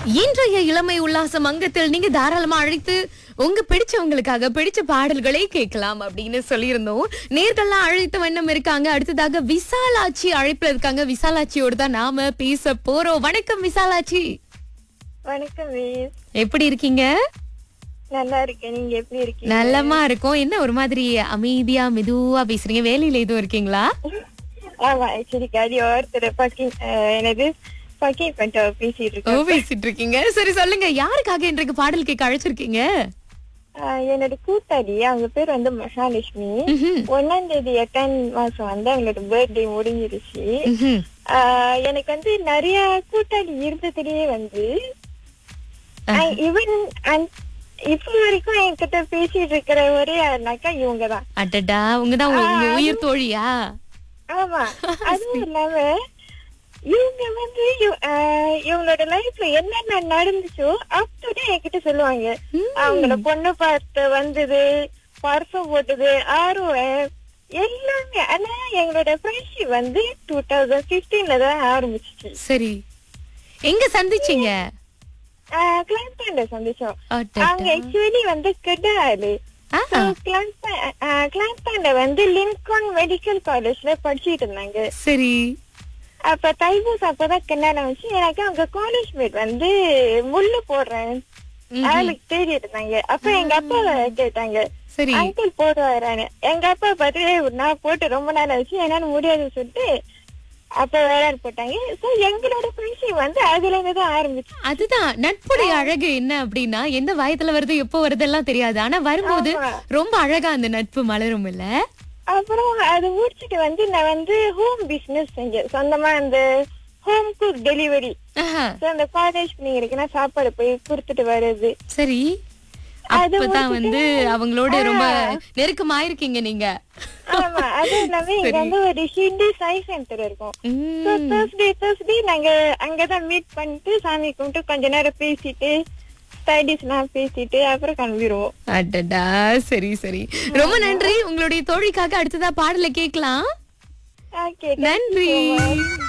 இன்றைய இளமை உல்லாசம் அங்கத்தில் நீங்க தாராளமா அழைத்து உங்க பிடிச்சவங்களுக்காக பிடிச்ச பாடல்களை கேட்கலாம் அப்படின்னு சொல்லியிருந்தோம் நேர்கள்லாம் அழைத்த வண்ணம் இருக்காங்க அடுத்ததாக விசாலாட்சி அழைப்புல இருக்காங்க விசாலாட்சியோடு தான் நாம பேச போறோம் வணக்கம் விசாலாட்சி வணக்கம் மிஸ் எப்படி இருக்கீங்க நல்லா இருக்கேன் நீங்க எப்படி இருக்கீங்க நல்லமா இருக்கும் என்ன ஒரு மாதிரி அமைதியா மெதுவா பேசுறீங்க வேலையில எதுவும் இருக்கீங்களா ஆமா ஆக்சுவலி காடி ஒருத்தர் பக்கிங் என்னது பக்கிங் பண்ணிட்டு பேசிட்டு ஓ இருக்கேன் பேசிட்டு இருக்கீங்க சரி சொல்லுங்க யாருக்காக இன்றைக்கு பாடல் கேட்க அழைச்சிருக்கீங்க ஆஹ் என்னோட கூட்டாளி அவங்க பேர் வந்து மகாலட்சுமி ம்ஹும். ஒன்னாம் தேதி எட்டாம் மாசம் வந்து அவங்களோட பர்த்டே முடிஞ்சிருச்சு ம்ஹும். ஆஹ் எனக்கு வந்து நிறைய கூட்டாளி இருந்ததுலயே வந்து ஈவன் இப்ப வரைக்கும் என்கிட்ட பேசிட்டு இருக்கிற ஒரே ஆள்னாக்கா இவங்கதான் அடடா உங்கதான் உங்க உயிர் தோழியா ஆமா அதுவும் இல்லாம இவங்க வந்து இவ- ஆஹ் இவங்களோட லைஃப்ல என்னென்ன நடந்துச்சோ அப்படி என்கிட்ட சொல்லுவாங்க அவங்கள பொண்ணு பார்த்து வந்தது பர்சம் போட்டது ஆர்வம் எல்லாமே ஆனா எங்களோட ஃப்ரெண்ட்ஷிப் வந்து டூ தௌசண்ட் பிப்டீன்ல தான் ஆரம்பிச்சிச்சு சரி எங்க சந்திச்சீங்க கிளான்பாண்ட சந்திச்சோம் அடடா. அவங்க ஆக்சுவலி வந்து கெடாலு ஆ, கிளான்பாண்ட வந்து லின்கான் மெடிக்கல் காலேஜ்ல படிச்சிட்டு இருந்தாங்க சரி அப்ப தைபூஸ் அப்பதான் கல்யாணம் வச்சு எனக்கு அவங்க காலேஜ் மேட் வந்து முள்ளு போடுறேன் ஆளுக்கு தேடி இருந்தாங்க அப்ப எங்க அப்பா கேட்டாங்க சரி அங்கிள் போடுவாரான்னு எங்க அப்பா பார்த்து "ஏய், நான் போட்டு ரொம்ப நாள் ஆச்சு என்னால முடியாதுன்னு சொல்லிட்டு அப்ப வேளாண் போட்டாங்க சோ எங்களோட ஃப்ரெண்ட்ஷிப் வந்து அதுல இருந்து தான் ஆரம்பிச்சு அதுதான் நட்புடைய அழகு என்ன அப்படின்னா எந்த வயதுல வருது எப்போ வருதெல்லாம் தெரியாது ஆனா வரும்போது ஆமா. ரொம்ப அழகா அந்த நட்பு மலரும் இல்ல அப்புறம் அது முடிச்சிட்டு வந்து நான் வந்து ஹோம் பிசினஸ் செஞ்சேன் சொந்தமா அந்த ஹோம் குக் டெலிவரி ஆஹா, சோ அந்த காலேஜ் பிள்ளைங்களுக்குன்னா சாப்பாடு போய் கொடுத்துட்டு வர்றது சரி அது அப்பதான் வந்து முடிச்சிட்டு- அவங்களோட ரொம்ப நெருக்கமாயிருக்கீங்க நீங்க ஆமா அதுவும் இல்லாம இங்க வந்து ஒரு ஹிந்தி சாய் சென்டர் இருக்கும் So, உம், Thursday, Thursday நாங்க அங்கதான் மீட் பண்ணிட்டு சாமி கும்பிட்டு கொஞ்ச நேரம் பேசிட்டு ஸ்டடிஸ் எல்லாம் பேசிட்டு அப்புறம் கிளம்பிடுவோம் அடடா சரி சரி ரொம்ப நன்றி உங்களுடைய தோழிக்காக அடுத்ததா பாடலை கேட்கலாம் ஓகே நன்றி